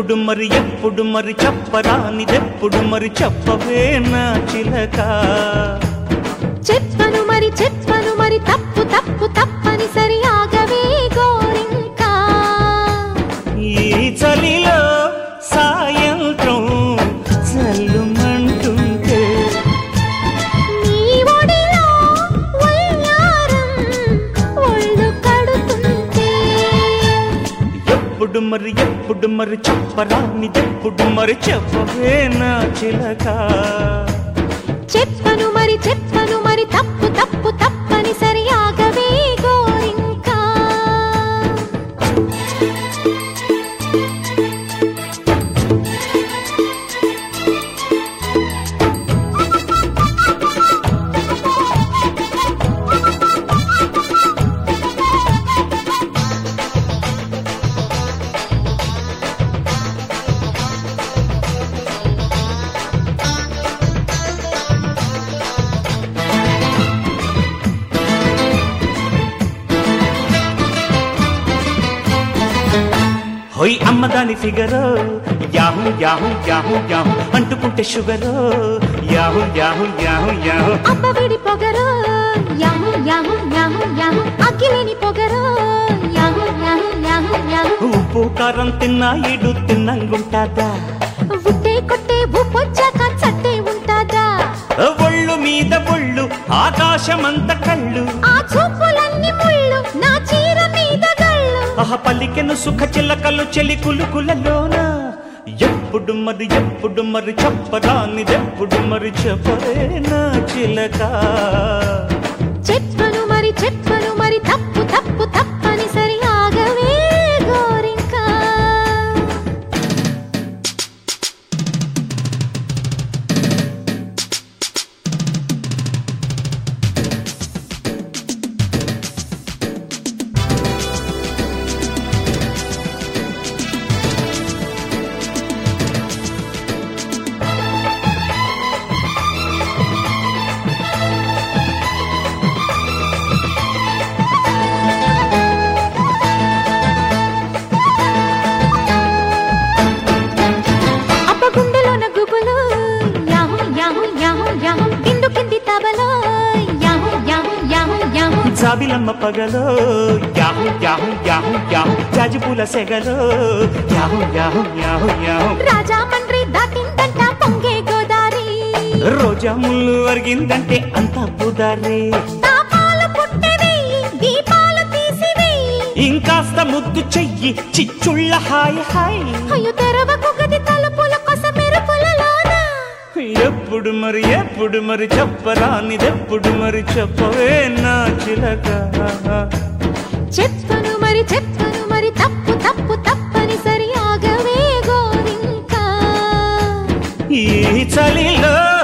ఎప్పుడు మరి ఎప్పుడు మరి చెప్పరానిదెప్పుడు మరి చెప్పవే నా చిలక చెప్పను మరి చెప్పను మరి తప్పు తప్పు తప్పని సరి ఆగవే గోరింకా ఈ చలిలో సాయంత్రం చల్లుమంటుంటే నీ ఒడిలో వయ్యారం ఒళ్ళు కడుతుంటే ఎప్పుడు మరి ఎప్పుడు మరి చెప్పరానిదెప్పుడు మరి చెప్పవే నా చిలక చెప్పను మరి చెప్పను మరి తప్పు తప్పు తప్పని సరి ఆగవే గోరింకా హోయ్ అమ్మదాని ఫిగరో యాహు యాహు యాహు యాహు అంటుకుంటే షుగరో యాహు యాహు యాహు యాహు అబ్బవిడి పొగరు యాహు యాహు యాహు యాహు అఖిలేని పొగరు యాహు యాహు యాహు యాహు ఉప్పు కారం తిన్నా ఇడు తిన్నంగుంటాదా ఉట్టే కొట్టే ఊపొచ్చాక చట్టే ఉంటాదా ఒళ్ళు మీద ఒళ్ళు ఆకాశమంత కళ్ళు ఆ చూపులన్నీ ముళ్ళు నా చీర మీద గళ్ళు ఆహ పలికెను సుఖ చిల్లకలు చెలి కులుకులలోన ఎప్పుడు మరి ఎప్పుడు మరి చెప్పరానిదెప్పుడు మరి చెప్పరే నా చిలక చెప్పను మరి చెప్పను మరి తప్పు తప్పు తప్పని సరి ఆగవే గోరింకా అప్ప గుండెలోన గుబులు యాహు యాహు యాహు యాహు గిండు కింది తబలో యాహు యాహు యాహు యాహు జాబిలమ్మ పగలో యాహు యాహు యాహు యాహు జాజిపూల సెగలో యాహు యాహు యాహు యాహు రాజా మండ్రి దాటిందంట పొంగే గోదారి రోజా ముళ్ళు అరిగిందంటే అంతా పుదారే తాపాలు పుట్టవేయి దీపాలు తీసివేయి ఇంకాస్త ముద్దు చెయ్యి చిచ్చుళ్ళ హాయ్ హాయ్ అయ్యో తెరవకు గది తలుపుల కొస మెరుపులలోన ఎప్పుడు మరి ఎప్పుడు మరి చెప్పరానిదెప్పుడు మరి చెప్పవే నా చిలక చెప్పను మరి చెప్పను మరి తప్పు తప్పు తప్పని సరి ఆగవే గోరింకా ఈ చలిలో